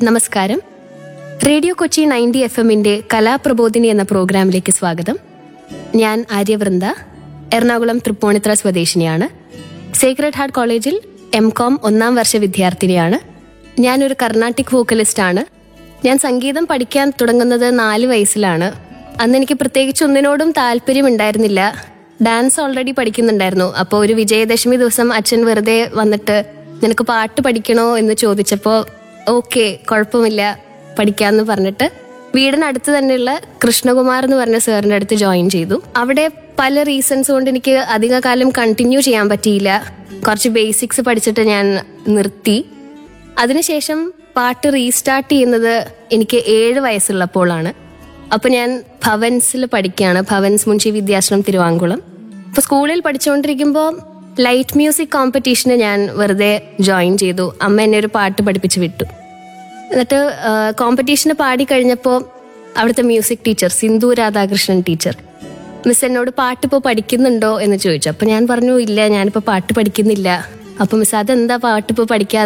നമസ്കാരം radio Kochi ninety F എമ്മിന്റെ കലാപ്രബോധിനി എന്ന പ്രോഗ്രാമിലേക്ക് സ്വാഗതം ഞാൻ ആര്യവൃന്ദ എറണാകുളം തൃപ്പൂണിത്ര സ്വദേശിനിയാണ് സേക്രഡ് ഹാർട്ട് കോളേജിൽ എം കോം ഒന്നാം വർഷ വിദ്യാർത്ഥിനിയാണ് ഞാനൊരു കർണാട്ടിക് വോക്കലിസ്റ്റ് ആണ് ഞാൻ സംഗീതം പഠിക്കാൻ തുടങ്ങുന്നത് നാല് വയസ്സിലാണ് അന്ന് എനിക്ക് പ്രത്യേകിച്ച് ഒന്നിനോടും താല്പര്യമുണ്ടായിരുന്നില്ല ഡാൻസ് ഓൾറെഡി പഠിക്കുന്നുണ്ടായിരുന്നു അപ്പോൾ ഒരു വിജയദശമി ദിവസം അച്ഛൻ വെറുതെ വന്നിട്ട് നിനക്ക് പാട്ട് പഠിക്കണോ എന്ന് ചോദിച്ചപ്പോൾ ഓക്കെ കുഴപ്പമില്ല പഠിക്കാന്ന് പറഞ്ഞിട്ട് വീടിനടുത്ത് തന്നെയുള്ള കൃഷ്ണകുമാർ എന്ന് പറഞ്ഞ സാറിന്റെ അടുത്ത് ജോയിൻ ചെയ്തു അവിടെ പല റീസൺസ് കൊണ്ട് എനിക്ക് അധിക കാലം കണ്ടിന്യൂ ചെയ്യാൻ പറ്റിയില്ല കുറച്ച് ബേസിക്സ് പഠിച്ചിട്ട് ഞാൻ നിർത്തി അതിനുശേഷം പാട്ട് റീസ്റ്റാർട്ട് ചെയ്യുന്നത് എനിക്ക് ഏഴ് വയസ്സുള്ളപ്പോഴാണ് അപ്പൊ ഞാൻ ഭവൻസിൽ പഠിക്കുകയാണ് ഭവൻസ് മുൻഷി വിദ്യാശ്രമം തിരുവാങ്കുളം അപ്പൊ സ്കൂളിൽ പഠിച്ചുകൊണ്ടിരിക്കുമ്പോൾ ലൈറ്റ് മ്യൂസിക് കോമ്പറ്റീഷന് ഞാൻ വെറുതെ ജോയിൻ ചെയ്തു അമ്മ എന്നെ ഒരു പാട്ട് പഠിപ്പിച്ച് വിട്ടു എന്നിട്ട് കോമ്പറ്റീഷന് പാടി കഴിഞ്ഞപ്പോൾ അവിടുത്തെ music teacher Sindhu Radhakrishnan teacher miss എന്നോട് പാട്ട് ഇപ്പോൾ പഠിക്കുന്നുണ്ടോ എന്ന് ചോദിച്ചു അപ്പൊ ഞാൻ പറഞ്ഞു ഇല്ല ഞാനിപ്പോൾ പാട്ട് പഠിക്കുന്നില്ല അപ്പൊ മിസ് അതെന്താ പാട്ട് ഇപ്പോൾ പഠിക്കാതെ